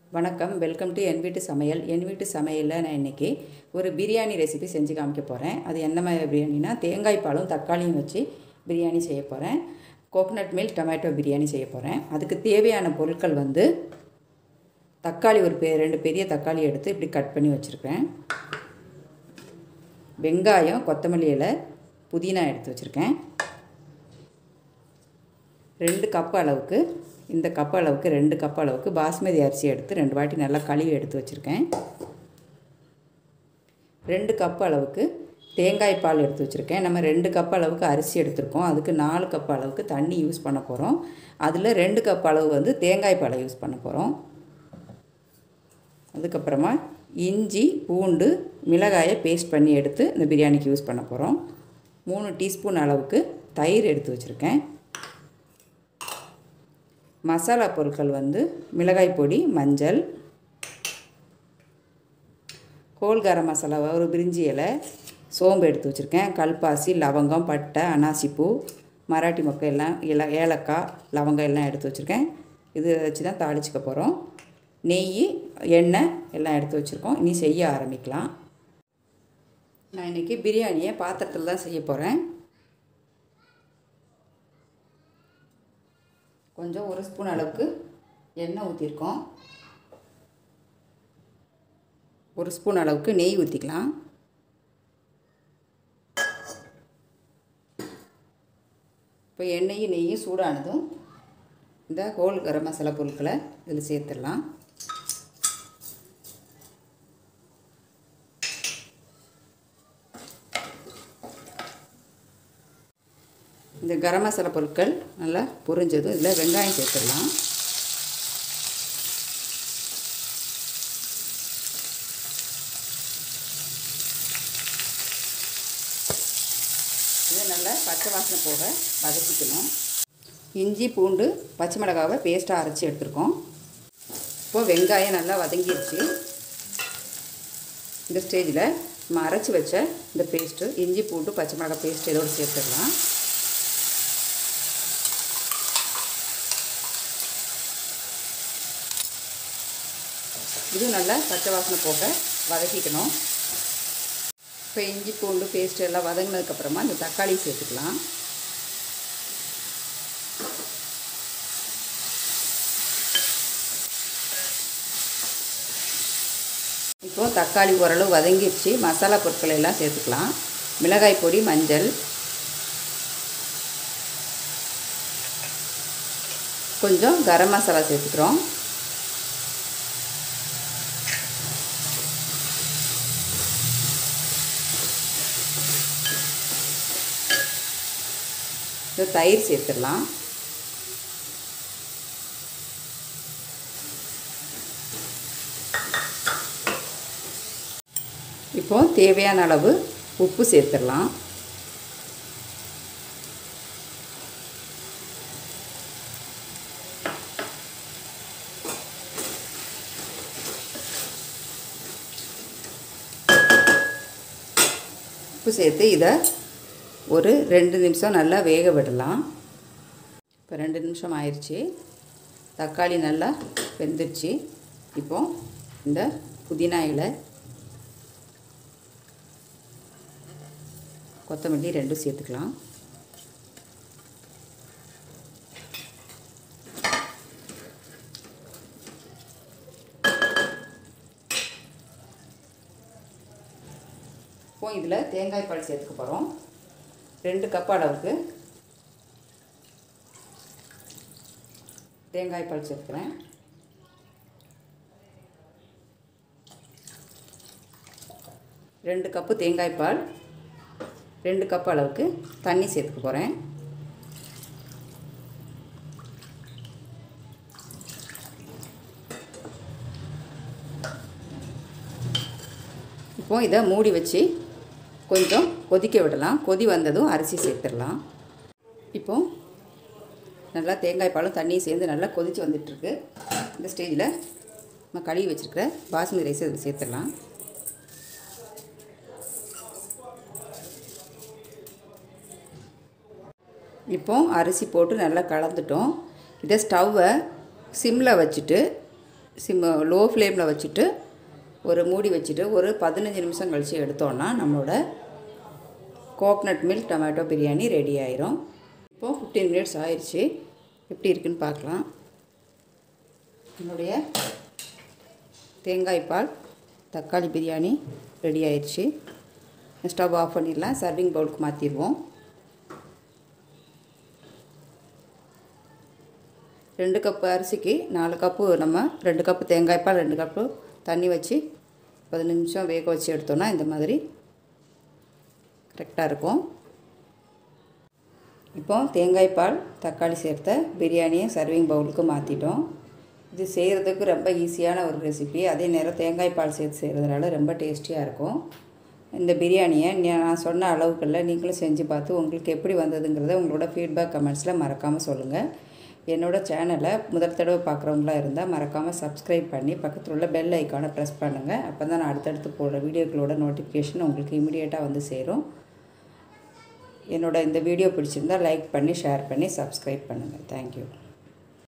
வணக்கம் welcome to என் வீட்டு சமையல் என் வீட்டு சமையலில் நான் இன்றைக்கி ஒரு பிரியாணி ரெசிபி செஞ்சு காமிக்க போகிறேன் அது என்ன மாதிரி பிரியாணினா தேங்காய் பாலும் தக்காளியும் வச்சு பிரியாணி செய்ய போகிறேன் கோகனட் மில்க் டொமேட்டோ பிரியாணி செய்ய போகிறேன் அதுக்கு தேவையான பொருட்கள் வந்து தக்காளி ஒரு பெ ரெண்டு பெரிய தக்காளி எடுத்து இப்படி கட் பண்ணி வச்சுருக்கேன் வெங்காயம் கொத்தமல்லி இலை புதினா எடுத்து வச்சுருக்கேன் ரெண்டு கப் அளவுக்கு இந்த கப் அளவுக்கு ரெண்டு கப் அளவுக்கு பாஸ்மதி அரிசி எடுத்து ரெண்டு வாட்டி நல்லா கழுவி எடுத்து வச்சுருக்கேன் ரெண்டு கப் அளவுக்கு தேங்காய் பால் எடுத்து வச்சுருக்கேன் நம்ம ரெண்டு கப் அளவுக்கு அரிசி எடுத்திருக்கோம் அதுக்கு நாலு கப் அளவுக்கு தண்ணி யூஸ் பண்ண போகிறோம் அதில் ரெண்டு கப் அளவு வந்து தேங்காய் பாலை யூஸ் பண்ண போகிறோம் அதுக்கப்புறமா இஞ்சி பூண்டு மிளகாயை பேஸ்ட் பண்ணி எடுத்து இந்த பிரியாணிக்கு யூஸ் பண்ண போகிறோம் மூணு டீஸ்பூன் அளவுக்கு தயிர் எடுத்து வச்சுருக்கேன் மசாலா பொருட்கள் வந்து மிளகாய் பொடி மஞ்சள் கோல் கரம் மசாலா ஒரு பிரிஞ்சி இலை சோம்பு எடுத்து வச்சுருக்கேன் கல்பாசி லவங்கம் பட்டை அனாசிப்பூ மராட்டி மொக்கை எல்லாம் இல ஏலக்காய் லவங்கம் எல்லாம் எடுத்து வச்சுருக்கேன் இது வச்சு தான் தாளிச்சிக்க போகிறோம் நெய் எண்ணெய் எல்லாம் எடுத்து வச்சுருக்கோம் இனி செய்ய ஆரம்பிக்கலாம் நான் இன்றைக்கி பிரியாணியை பாத்திரத்தில் தான் செய்ய போகிறேன் கொஞ்சம் ஒரு ஸ்பூன் அளவுக்கு எண்ணெய் ஊற்றிருக்கோம் ஒரு ஸ்பூன் அளவுக்கு நெய் ஊற்றிக்கலாம் இப்போ எண்ணெயும் நெய்யும் சூடானதும் இந்த ஹோல் கரம் மசாலா பொருட்களை இதில் சேர்த்துடலாம் இந்த கரம் மசாலா பொருட்கள் நல்லா பொரிஞ்சதும் இதில் வெங்காயம் சேர்த்துடலாம் இதை நல்லா பச்சை வாசனை போக வதக்கிக்கணும் இஞ்சி பூண்டு பச்சை மிளகாவை பேஸ்ட்டாக அரைச்சி எடுத்துருக்கோம் இப்போது வெங்காயம் நல்லா வதங்கிருச்சு இந்த ஸ்டேஜில் நம்ம அரைச்சி வச்ச இந்த பேஸ்ட்டு இஞ்சி பூண்டு பச்சை மிளகாய் பேஸ்ட் இதோடு சேர்த்துடலாம் இது நல்லா பச்சை வாசனை போக வதக்கிக்கணும் இப்போ இஞ்சி பூண்டு பேஸ்ட் எல்லாம் வதங்கினதுக்கப்புறமா இந்த தக்காளி சேர்த்துக்கலாம் இப்போது தக்காளி ஓரளவு வதங்கிடுச்சு மசாலா பொருட்களை எல்லாம் சேர்த்துக்கலாம் மிளகாய் பொடி மஞ்சள் கொஞ்சம் கரம் மசாலா சேர்த்துக்கிறோம் இந்த தயிர் சேர்த்துடலாம் இப்போ தேவையான அளவு உப்பு சேர்த்துடலாம் உப்பு சேர்த்து இதை ஒரு ரெண்டு நிமிஷம் நல்லா வேக விடலாம் இப்போ ரெண்டு நிமிஷம் ஆயிடுச்சு தக்காளி நல்லா வெந்துருச்சு இப்போ இந்த புதினா இலை கொத்தமல்லி ரெண்டும் சேர்த்துக்கலாம் இப்போ இதில் தேங்காய் பால் சேர்த்துக்க போகிறோம் ரெண்டு கப் அளவுக்கு தேங்காய் பால் சேர்த்துக்கிறேன் ரெண்டு கப்பு தேங்காய் பால் ரெண்டு கப் அளவுக்கு தண்ணி சேர்த்துக்க போகிறேன் இப்போது இதை மூடி வச்சு கொஞ்சம் கொதிக்க விடலாம் கொதி வந்ததும் அரிசி சேர்த்துடலாம் இப்போது நல்லா தேங்காய் பாலும் தண்ணியும் சேர்ந்து நல்லா கொதித்து வந்துட்டுருக்கு இந்த ஸ்டேஜில் நம்ம கழுவி வச்சுருக்கிற பாஸ்மதி ரைஸ் இதில் சேர்த்துடலாம் இப்போ அரிசி போட்டு நல்லா கலந்துட்டோம் இதை ஸ்டவ்வை சிம்மில் வச்சுட்டு சிம் லோ ஃப்ளேமில் வச்சுட்டு ஒரு மூடி வச்சுட்டு ஒரு பதினஞ்சு நிமிஷம் கழித்து எடுத்தோன்னா நம்மளோட coconut milk tomato biryani ready ஆயிரும் இப்போது ஃபிஃப்டீன் மினிட்ஸ் ஆயிடுச்சு எப்படி இருக்குன்னு பார்க்கலாம் என்னுடைய தேங்காய் பால் தக்காளி பிரியாணி ரெடி ஆயிடுச்சு ஸ்டவ் ஆஃப் பண்ணிடலாம் சர்விங் பவுலுக்கு மாற்றிடுவோம் ரெண்டு கப்பு அரிசிக்கு நாலு கப்பு நம்ம ரெண்டு கப்பு தேங்காய் பால் ரெண்டு கப்பு தண்ணி வச்சு பதினஞ்சு நிமிஷம் வேக வச்சு எடுத்தோன்னா இந்த மாதிரி கரெக்டாக இருக்கும் இப்போ தேங்காய் பால் தக்காளி சேர்த்த பிரியாணியை சர்விங் பவுலுக்கு மாற்றிட்டோம் இது செய்கிறதுக்கு ரொம்ப ஈஸியான ஒரு ரெசிபி அதே நேரம் தேங்காய் பால் சேர்த்து செய்கிறதுனால ரொம்ப டேஸ்டியாக இருக்கும் இந்த பிரியாணியை நான் சொன்ன அளவுக்குள்ள நீங்களும் செஞ்சு பார்த்து உங்களுக்கு எப்படி வந்ததுங்கிறத உங்களோட ஃபீட்பேக் கமெண்ட்ஸில் மறக்காமல் சொல்லுங்கள் என்னோடய சேனலை முதல் தடவை பார்க்குறவங்களா இருந்தால் மறக்காமல் சப்ஸ்கிரைப் பண்ணி பக்கத்தில் உள்ள பெல் ஐக்கானை ப்ரெஸ் பண்ணுங்கள் அப்போ தான் நான் அடுத்தடுத்து போடுற வீடியோக்களோட நோட்டிஃபிகேஷன் உங்களுக்கு இமீடியட்டாக வந்து சேரும் என்னோட இந்த வீடியோ பிடிச்சிருந்தால் லைக் பண்ணி ஷேர் பண்ணி சப்ஸ்கிரைப் பண்ணுங்கள் தேங்க்யூ